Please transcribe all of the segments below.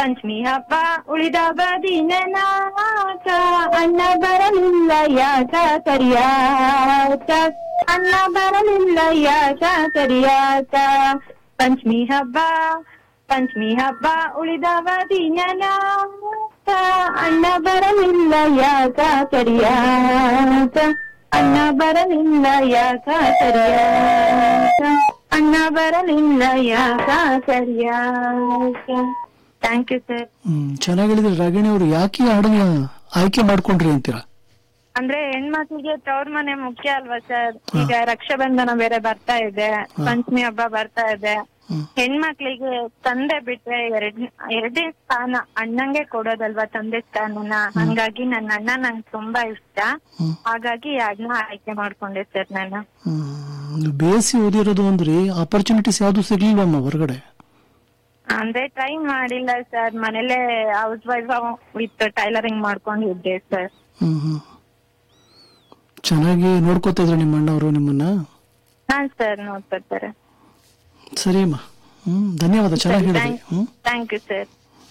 ಪಂಚಮಿ ಹಬ್ಬ ಉಳಿದವ ದಿನನಾಕ ಅಣ್ಣ ಬರಲಿಲ್ಲ ಯಾಕ ಸರಿಯಾಕ ಅಣ್ಣ ಬರಲಿಲ್ಲ ಯಾಕ ಸರಿಯಾಕ ಪಂಚಮಿ ಹಬ್ಬ ಪಂಚಮಿ ಹಬ್ಬ ಉಳಿದವ ದಿನನಾಕ ಅಣ್ಣ ಬರಲಿಲ್ಲ ಯಾಕ ಸರಿಯಾಕ ಅಣ್ಣ ಬರಲಿಲ್ಲ ಯಾಕ ಸರಿಯಾಕ ಅಣ್ಣ ಬರಲಿಲ್ಲ ಯಾಕ ಸರಿಯಾಕ ಥ್ಯಾಂಕ್ ಯು ಸರ್ ಹ್ಮ್ ಚೆನ್ನಾಗಿ ಹೇಳಿದ್ರಿ ರಾಗಿಣಿ ಅವರು ಯಾಕೆ ಈ ಹಾಡನ್ನ ಆಯ್ಕೆ ಮಾಡ್ಕೊಂಡ್ರಿ ಅಂತೀರಾ ಅಂದ್ರೆ ಹೆಣ್ಮಕ್ಳಿಗೆ ತವ್ರ ಮನೆ ಮುಖ್ಯ ಅಲ್ವಾ ಸರ್ ಈಗ ರಕ್ಷಾಬಂಧನ ಬೇರೆ ಬರ್ತಾ ಇದೆ ಪಂಚಮಿ ಹಬ್ಬ ಬರ್ತಾ ಇದೆ ಹ್ಮ್. ಹೆಣ್ಮಕ್ಳಿಗೆ ತಂದೆ ಬಿಟ್ರೆ ಎರಡ್ ಎರಡೇ ಸ್ಥಾನ ಅಣ್ಣಂಗೆ ಕೊಡೋದಲ್ವಾ ತಂದೆ ಸ್ಥಾನನ ಹಂಗಾಗಿ ನನ್ನ ಅಣ್ಣ ನಂಗೆ ತುಂಬಾ ಇಷ್ಟ ಹ್ಮ್. ಹಾಗಾಗಿ ಅದನ್ನ ಆಯ್ಕೆ ಮಾಡ್ಕೊಂಡೆ ಸರ್ ನಾನು ಹ್ಮ್ ನೀವು ಬೇಸಿ ಓದಿರೋದು ಅಂದ್ರೆ ಆಪರ್ಚುನಿಟೀಸ್ ಯಾವ್ದು ಸಿಗ್ಲಿಲ್ವಮ್ಮ ಹೊರಗಡೆ ಅಂದ್ರೆ ಟ್ರೈ ಮಾಡಿಲ್ಲ ಸರ್ ಮನೇಲೆ ಹೌಸ್ ವೈಫ್ ವಿತ್ ಟೈಲರಿಂಗ್ ಮಾಡ್ಕೊಂಡಿದ್ದೆ ಸರ್ ಹ್ಮ್ ಹ್ಮ್ ಚೆನ್ನಾಗಿ ನೋಡ್ಕೋತಾ ಇದ್ರು ನಿಮ್ಮ ಅಣ್ಣವರು ನಿಮ್ಮನ್ನ ಹಾ ಸರ್ ನೋಡ್ತಿರ್ತಾರೆ ಸರಿ ಅಮ್ಮ ಹ್ಮ್ ಧನ್ಯವಾದ ಚೆನ್ನಾಗಿ ಹೇಳಿದ್ರಿ ಹ್ಮ್ ಥ್ಯಾಂಕ್ ಯು ಸರ್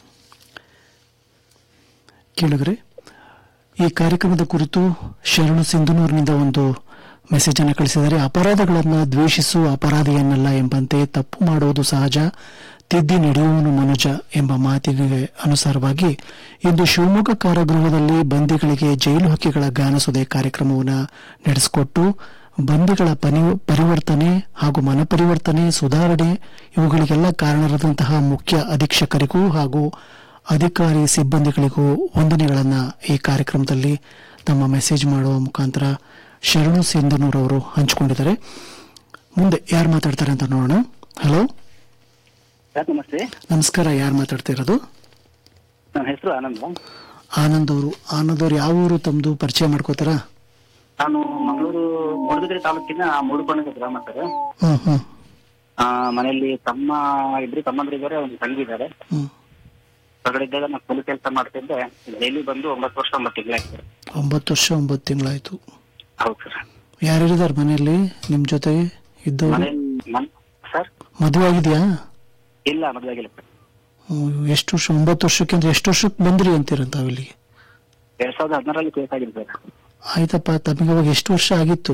ಕೇಳಿದ್ರೆ ಈ ಕಾರ್ಯಕ್ರಮದ ಕುರಿತು ಶರಣು ಸಿಂಧುನೂರಿನಿಂದ ಒಂದು ಮೆಸೇಜ್ ಅನ್ನು ಕಳಿಸಿದರೆ ಅಪರಾಧಗಳನ್ನ ದ್ವೇಷಿಸು ಅಪರಾಧಿಯನ್ನಲ್ಲ ಎಂಬಂತೆ ತಪ್ಪು ಮಾಡುವುದು ಸಹಜ ತಿದ್ದಿ ನಡೆಯುವನು ಮನುಜ ಎಂಬ ಮಾತಿಗೆ ಅನುಸಾರವಾಗಿ ಇಂದು ಶಿವಮೊಗ್ಗ ಕಾರಾಗೃಹದಲ್ಲಿ ಬಂದಿಗಳಿಗೆ ಜೈಲು ಹಕ್ಕಿಗಳ ಗಾನಸುದೆ ಕಾರ್ಯಕ್ರಮವನ್ನು ನಡೆಸಿಕೊಟ್ಟು ಬಂದಿಗಳ ಪನಿ ಪರಿವರ್ತನೆ ಹಾಗೂ ಮನಪರಿವರ್ತನೆ ಸುಧಾರಣೆ ಇವುಗಳಿಗೆಲ್ಲ ಕಾರಣರಾದಂತಹ ಮುಖ್ಯ ಅಧೀಕ್ಷಕರಿಗೂ ಹಾಗೂ ಅಧಿಕಾರಿ ಸಿಬ್ಬಂದಿಗಳಿಗೂ ವಂದನೆಗಳನ್ನ ಈ ಕಾರ್ಯಕ್ರಮದಲ್ಲಿ ತಮ್ಮ ಮೆಸೇಜ್ ಮಾಡುವ ಮುಖಾಂತರ ಶರಣು ಸಿಂಧನೂರ್ ಅವರು ಹಂಚಿಕೊಂಡಿದ್ದಾರೆ ಮುಂದೆ ಯಾರು ಮಾತಾಡ್ತಾರೆ ಅಂತ ನೋಡೋಣ ಹಲೋ ಸರ್ ನಮಸ್ತೆ ನಮಸ್ಕಾರ ಯಾರು ಮಾತಾಡ್ತಾ ಇರೋದು ನನ್ನ ಹೆಸರು ಆನಂದ್ ಆನಂದ್ ಅವರು ಆನಂದ್ ಅವರು ಯಾವ ಊರು ತಮ್ದು ಪರಿಚಯ ಮಾಡ್ಕೋತಾರಾ ನಾನು ಮಂಗಳೂರು ಮೂಡುಬಿದಿರೆ ತಾಲೂಕಿನ ಮೂಡುಕೊಂಡ ಗ್ರಾಮ ಸರ್ ಹ್ಮ್ ಹ್ಮ್ ಆ, ಮನೆಯಲ್ಲಿ ತಮ್ಮ ಇಬ್ರು ತಮ್ಮಂದಿರಿದ್ದಾರೆ ಒಂದು ತಂಗಿ ಇದ್ದಾರೆ ಹ್ಮ್ ಹೊರಗಡೆ ಇದ್ದಾಗ ನಾನು ಕೂಲಿ ಕೆಲಸ ಮಾಡ್ತಿದ್ದೆ ಡೈಲಿ ಬಂದು ಒಂಬತ್ತು ವರ್ಷ ಒಂಬತ್ತು ತಿಂಗಳಾಯ್ತು ಒಂಬತ್ತು ವರ್ಷ ಒಂಬತ್ತು ತಿಂಗಳಾಯ್ತು ಹೌದು ಸರ್ ಯಾರ್ಯಾರಿದ್ದಾರೆ ಮನೆಯಲ್ಲಿ ನಿಮ್ ಜೊತೆ ಇದ್ದವರು ಮನೆಯಲ್ಲಿ ಮನ್ ಸರ್ ಮದುವೆ ಆಗಿದ್ಯಾ ಇಲ್ಲ ಮದುವೆ ಆಗಿಲ್ಲ ಸರ್ ಹ್ಮ್, ಎಷ್ಟು ವರ್ಷ ಒಂಬತ್ತು ವರ್ಷಕ್ಕೆ ಅಂದ್ರೆ ಎಷ್ಟು ವರ್ಷಕ್ಕೆ ಬಂದ್ರಿ ಅಂತೀರಂತ ಇಲ್ಲಿಗೆ ಎರಡ್ ಸಾವಿರದ ಹದಿನಾರಲ್ಲಿ ಕೇಸ್ ಆಗಿದೆ ಸರ್ ಆಯ್ತಪ್ಪ ತಮಗೆ ಅವಾಗ ಎಷ್ಟು ವರ್ಷ ಆಗಿತ್ತು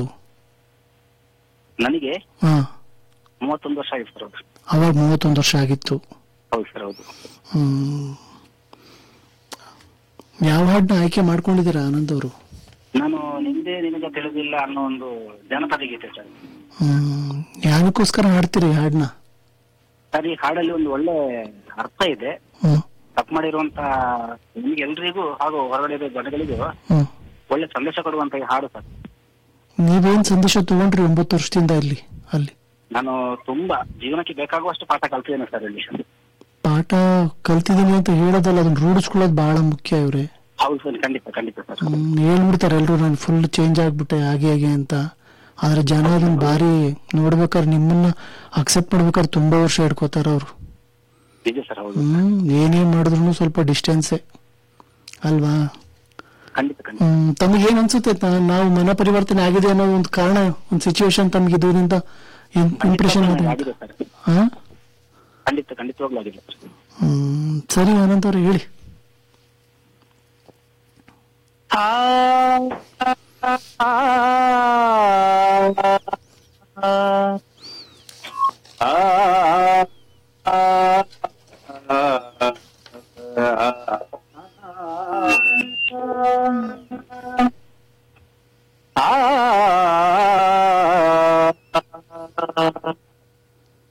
ನನಗೆ ಹಾ ಮೂವತ್ತೊಂದು ವರ್ಷ ಆಗಿತ್ತು ಸರ್ ಹೌದು ಅವಾಗ ಮೂವತ್ತೊಂದು ವರ್ಷ ಆಗಿತ್ತು ಹೌದು ಸರ್ ಹೌದು ಹ್ಮ್ ಯಾವ ಹಾಡನ್ನ ಆಯ್ಕೆ ಮಾಡ್ಕೊಂಡಿದ್ದೀರಾ ಆನಂದ್ ಅವರು ನಾನು ನಿಂದೆ ನಿನಗೆ ತಿಳಿದಿಲ್ಲ ಅನ್ನೋ ಒಂದು ಜನಪದ ಗೀತೆ ಸರ್ ಹ್ಮ್ ಯಾನಕ್ಕೋಸ್ಕರ ಹಾಡ್ತೀರಿ ಈ ಹಾಡನ್ನ ಸರ್ ಈ ಹಾಡಲ್ಲಿ ಒಂದು ಒಳ್ಳೆ ಅರ್ಥ ಇದೆ ಹ್ಮ್ ತಪ್ಪು ಮಾಡಿರುವಂತ ನಿಮ್ಗೆ ಎಲ್ರಿಗೂ ಹಾಗೂ ಹೊರಗಡೆ ಇರೋ ಜನಗಳಿಗೂ ಹ್ಮ್ ಒಳ್ಳೆ ಸಂದೇಶ ಕೊಡುವಂತ ಈ ಹಾಡು ಸರ್ ನೀವೇನ್ ಸಂದೇಶ ತಗೊಂಡ್ರಿ ಒಂಬತ್ತು ವರ್ಷದಿಂದ ಇಲ್ಲಿ ಅಲ್ಲಿ ನಾನು ತುಂಬಾ ಜೀವನಕ್ಕೆ ಬೇಕಾಗುವಷ್ಟು ಪಾಠ ಕಲ್ತಿದ್ದೇನೆ ಸರ್ ಇಲ್ಲಿ ಪಾಠ ಕಲ್ತಿದ್ದೀನಿ ಅಂತ ಹೇಳೋದಲ್ಲ ಅದನ್ನ ರೂಢಿಸ್ಕೊಳ್ಳೋದು ಬಹಳ ಮುಖ್ಯ ಇವ್ರೆ ಹೌದು ಸರ್ ಖಂಡಿತ ಖಂಡಿತ ಸರ್ ಹ್ಮ್, ಹೇಳ್ಬಿಡ್ತಾರೆ ಎಲ್ರು ನಾನು ಫುಲ್ ಚೇಂಜ್ ಆಗ್ಬಿಟ್ಟೆ ಹಾಗೆ ಹಾಗೆ ಅಂತ ಆದ್ರೆ ಜನ ಅದನ್ನ ಭಾರಿ ನೋಡ್ಬೇಕಾದ್ರೆ ನಿಮ್ಮನ್ನ ಅಕ್ಸೆಪ್ಟ್ ಮಾಡ್ಬೇಕಾದ್ರೆ ತುಂಬಾ ವರ್ಷ ಹಿಡ್ಕೋತಾರ ಅವ್ರು ನಿಜ ಸರ್ ಹೌದು ಹ್ಮ್ ಏನೇ ಮಾಡಿದ್ರು ಸ್ವಲ್ಪ ಡಿಸ್ಟೆನ್ಸೇ ಅಲ್ವಾ ಖಂಡಿತ ಖಂಡಿತ ಹ್ಮ್ ತಮಗೆ ಏನ್ ಅನ್ಸುತ್ತೆ ತ- ನಾವು ಮನ ಪರಿವರ್ತನೆ ಆಗಿದೆ ಅನ್ನೋ ಒಂದು ಕಾರಣ ಒಂದು ಸಿಚುವೇಶನ್ ತಮ್ಗೆ ಇದರಿಂದ ಇಂಪ್ರೆಷನ್ ಖಂಡಿತವಾಗ್ಲೂ ಆಗಿದೆ ಆಗಿದೆ ಸರ್ ಹಾ ಖಂಡಿತ ಖಂಡಿತವಾಗ್ಲೂ ಆಗಿದೆ ಸರ್ ಹ್ಮ್ ಸರಿ ಆನಂದ್ ಅವ್ರು ಹೇಳಿ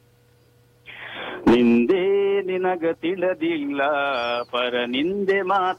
ನಿಂದೆ ನಿನಗ ತಿಳಿದಿಲ್ಲ ಪರ ನಿಂದೆ ಮಾತ